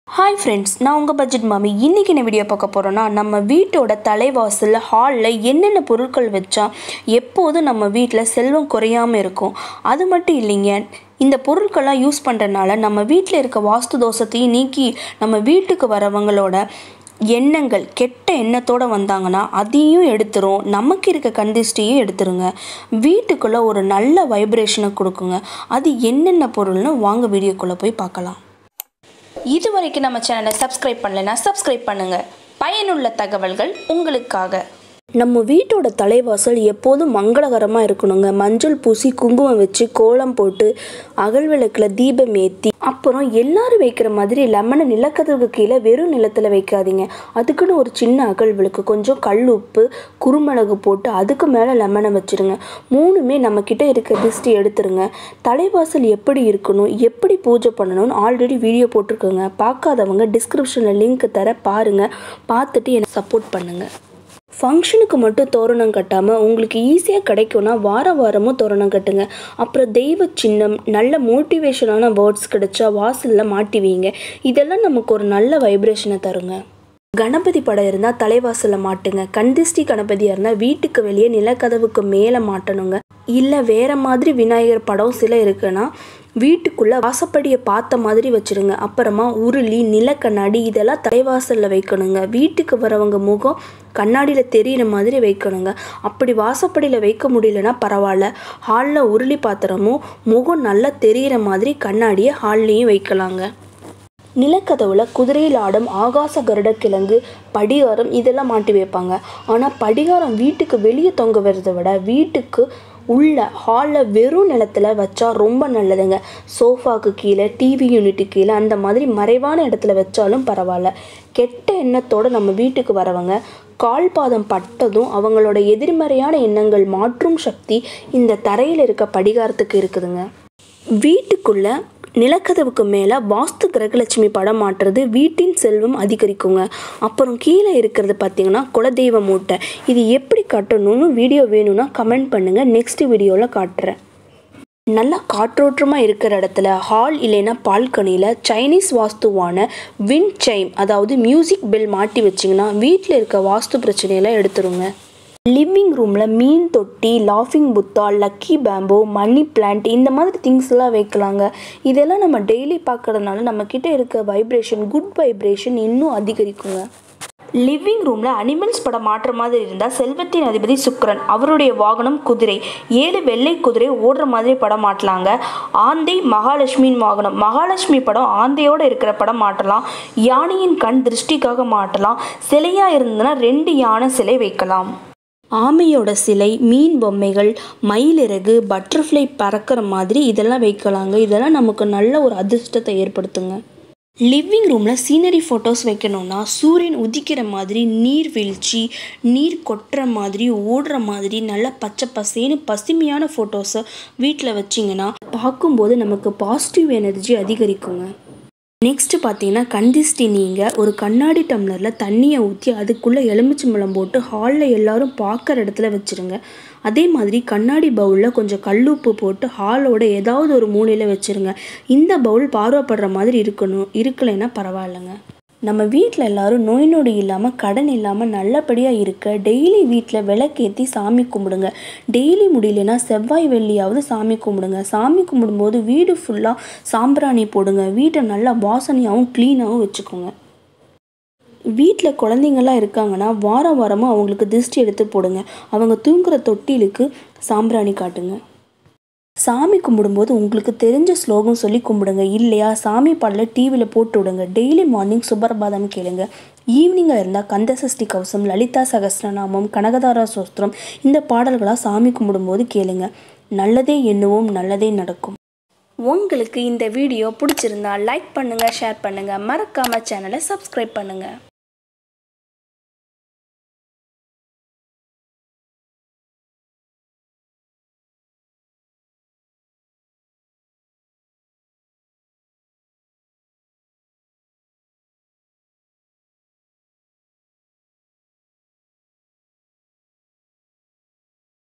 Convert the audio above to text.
hi friends நான் உங்கள் budget மாமி இன்றைக்கி என்ன வீடியோ பார்க்க போகிறோன்னா நம்ம வீட்டோட தலைவாசல் ஹாலில் என்னென்ன பொருட்கள் வச்சா எப்போதும் நம்ம வீட்டில் செல்வம் குறையாமல் இருக்கும் அது மட்டும் இல்லைங்க இந்த பொருட்கள்லாம் யூஸ் பண்ணுறனால நம்ம வீட்டில் இருக்க வாஸ்து தோஷத்தையும் நீக்கி நம்ம வீட்டுக்கு வரவங்களோட எண்ணங்கள் கெட்ட எண்ணத்தோடு வந்தாங்கன்னா அதையும் எடுத்துரும் நமக்கு இருக்க கண்டிஸ்டியும் எடுத்துருங்க வீட்டுக்குள்ளே ஒரு நல்ல வைப்ரேஷனை கொடுக்குங்க அது என்னென்ன பொருள்னு வாங்க வீடியோக்குள்ளே போய் பார்க்கலாம் இது வரைக்கும் நம்ம சேனலை சப்ஸ்கிரைப் பண்ணலைன்னா சப்ஸ்கிரைப் பண்ணுங்க பயனுள்ள தகவல்கள் உங்களுக்காக நம்ம வீட்டோட தலைவாசல் எப்போதும் மங்களகரமாக இருக்கணுங்க மஞ்சள் பூசி குங்குமம் வச்சு கோலம் போட்டு அகல் விளக்கில் தீபம் ஏற்றி அப்புறம் எல்லாரும் வைக்கிற மாதிரி லெமனை நிலக்கதவுக்கு கீழே வெறும் நிலத்தில் வைக்காதீங்க அதுக்குன்னு ஒரு சின்ன அகல் விளக்கு கொஞ்சம் கல் உப்பு குருமிளகு போட்டு அதுக்கு மேலே லெமனை வச்சுருங்க மூணுமே நம்மக்கிட்ட இருக்க திஷ்டி எடுத்துருங்க தலைவாசல் எப்படி இருக்கணும் எப்படி பூஜை பண்ணணும்னு ஆல்ரெடி வீடியோ போட்டிருக்கோங்க பார்க்காதவங்க டிஸ்கிரிப்ஷனில் லிங்க் தர பாருங்கள் பார்த்துட்டு எனக்கு சப்போர்ட் பண்ணுங்கள் ஃபங்க்ஷனுக்கு மட்டும் தோரணம் கட்டாமல் உங்களுக்கு ஈஸியாக கிடைக்கும்னா வார வாரமும் தோரணம் கட்டுங்க அப்புறம் தெய்வ சின்னம் நல்ல மோட்டிவேஷனான வேர்ட்ஸ் கிடைச்சா வாசலில் மாட்டி வைங்க இதெல்லாம் நமக்கு ஒரு நல்ல வைப்ரேஷனை தருங்க கணபதி படம் இருந்தால் தலைவாசலில் மாட்டுங்க கந்திஷ்டி கணபதியாக இருந்தால் வீட்டுக்கு வெளியே நிலக்கதவுக்கு மேலே மாட்டணுங்க இல்லை வேற மாதிரி விநாயகர் படம் சில இருக்குன்னா வீட்டுக்குள்ளே வாசப்படியை பார்த்த மாதிரி வச்சுருங்க அப்புறமா உருளி நிலக்கண்ணாடி இதெல்லாம் தலைவாசலில் வைக்கணுங்க வீட்டுக்கு வரவங்க முகம் கண்ணாடியில் தெரியிற மாதிரி வைக்கணுங்க அப்படி வாசப்படியில் வைக்க முடியலன்னா பரவாயில்ல ஹாலில் உருளி பாத்திரமும் முகம் நல்லா தெரியிற மாதிரி கண்ணாடியை ஹால்லையும் வைக்கலாங்க நிலக்கதவுல குதிரையில் ஆடும் ஆகாச கருடக்கிழங்கு படிகாரம் இதெல்லாம் மாட்டி வைப்பாங்க ஆனால் படிகாரம் வீட்டுக்கு வெளியே தொங்க வரதை விட வீட்டுக்கு உள்ள ஹாலில் வெறும் நிலத்தில் வச்சா ரொம்ப நல்லதுங்க சோஃபாக்கு கீழே டிவி யூனிட்டு கீழே அந்த மாதிரி மறைவான இடத்துல வச்சாலும் பரவாயில்ல கெட்ட எண்ணத்தோடு நம்ம வீட்டுக்கு வரவங்க கால் பாதம் பட்டதும் அவங்களோட எதிர்மறையான எண்ணங்கள் மாற்றும் சக்தி இந்த தரையில் இருக்க படிகாரத்துக்கு இருக்குதுங்க வீட்டுக்குள்ள நிலக்கதவுக்கு மேலே வாஸ்து கிரகலட்சுமி படம் மாட்டுறது வீட்டின் செல்வம் அதிகரிக்குங்க அப்புறம் கீழே இருக்கிறது பார்த்தீங்கன்னா குலதெய்வ மூட்டை இது எப்படி கட்டணும்னு வீடியோ வேணும்னா கமெண்ட் பண்ணுங்கள் நெக்ஸ்ட் வீடியோவில் காட்டுறேன் நல்லா காற்றோட்டமாக இருக்கிற இடத்துல ஹால் இல்லைன்னா பால்கனியில் சைனீஸ் வாஸ்துவான வின் சைம் அதாவது மியூசிக் பெல் மாட்டி வச்சிங்கன்னா வீட்டில் இருக்க வாஸ்து பிரச்சனையெல்லாம் எடுத்துருங்க லிவிங் ரூமில் மீன் தொட்டி லாஃபிங் Buddha lucky bamboo money plant இந்த மாதிரி திங்ஸ் எல்லாம் வைக்கலாங்க இதெல்லாம் நம்ம டெய்லி பார்க்கறதுனால நம்மக்கிட்ட இருக்க வைப்ரேஷன் குட் வைப்ரேஷன் இன்னும் அதிகரிக்குங்க லிவிங் ரூமில் அனிமல்ஸ் படம் மாற்ற மாதிரி இருந்தால் செல்வத்தின் அதிபதி சுக்கரன் அவருடைய வாகனம் குதிரை ஏழு வெள்ளை குதிரை ஓடுற மாதிரி படம் மாட்டலாங்க ஆந்தை மகாலட்சுமியின் வாகனம் மகாலட்சுமி படம் ஆந்தையோடு இருக்கிற படம் மாட்டலாம் யானையின் கண் திருஷ்டிக்காக மாட்டலாம் சிலையாக இருந்ததுன்னா ரெண்டு யானை சிலை வைக்கலாம் ஆமையோட சிலை மீன் பொம்மைகள் மயிலிறகு பட்டர்ஃப்ளை பறக்கிற மாதிரி இதெல்லாம் வைக்கலாங்க இதெல்லாம் நமக்கு நல்ல ஒரு அதிர்ஷ்டத்தை ஏற்படுத்துங்க லிவிங் ரூமில் சீனரி ஃபோட்டோஸ் வைக்கணும்னா சூரியன் உதிக்கிற மாதிரி நீர்வீழ்ச்சி நீர் கொட்டுற மாதிரி ஓடுற மாதிரி நல்ல பச்சை பசேன்னு பசுமையான ஃபோட்டோஸை வீட்டில் வச்சிங்கன்னா பார்க்கும்போது நமக்கு பாசிட்டிவ் எனர்ஜி அதிகரிக்குங்க நெக்ஸ்ட்டு பார்த்தீங்கன்னா கந்திஷ்டி நீங்கள் ஒரு கண்ணாடி டம்ளரில் தண்ணியை ஊற்றி அதுக்குள்ளே எலுமிச்சம்பழம் போட்டு ஹாலில் எல்லாரும் பார்க்குற இடத்துல வச்சுருங்க அதே மாதிரி கண்ணாடி பவுலில் கொஞ்சம் கல்லுப்பு போட்டு ஹாலோட ஏதாவது ஒரு மூலையில் வச்சுருங்க இந்த பவுல் பார்வைப்படுற மாதிரி இருக்கணும் இருக்கலைன்னா பரவாயில்லைங்க நம்ம வீட்டில் எல்லாரும் நோய் நொடி இல்லாமல் கடன் இல்லாமல் நல்லபடியாக இருக்க டெய்லி வீட்டில் விளக்கேற்றி சாமி கும்பிடுங்க டெய்லி முடியலன்னா செவ்வாய் வெள்ளியாவது சாமி கும்பிடுங்க சாமி கும்பிடும்போது வீடு ஃபுல்லாக சாம்பிராணி போடுங்க வீட்டை நல்லா வாசனையாகவும் க்ளீனாகவும் வச்சுக்கோங்க வீட்டில் குழந்தைங்கள்லாம் இருக்காங்கன்னா வாரம் வாரமாக அவங்களுக்கு திருஷ்டி எடுத்து போடுங்க அவங்க தூங்குற தொட்டிலுக்கு சாம்பிராணி காட்டுங்க சாமி கும்பிடும்போது உங்களுக்கு தெரிஞ்ச ஸ்லோகம் சொல்லி கும்பிடுங்க இல்லையா சாமி பாடல டிவியில் போட்டு விடுங்க டெய்லி மார்னிங் சுபரபாதம் கேளுங்க ஈவினிங்காக இருந்தால் கந்தசஷ்டி கவசம் லலிதா சகஸ்ரநாமம் கனகதாரா சோஸ்திரம் இந்த பாடல்களாக சாமி கும்பிடும்போது கேளுங்க நல்லதே எண்ணுவோம் நல்லதே நடக்கும் உங்களுக்கு இந்த வீடியோ பிடிச்சிருந்தா லைக் பண்ணுங்கள் ஷேர் பண்ணுங்கள் மறக்காமல் சேனலை சப்ஸ்கிரைப் பண்ணுங்கள்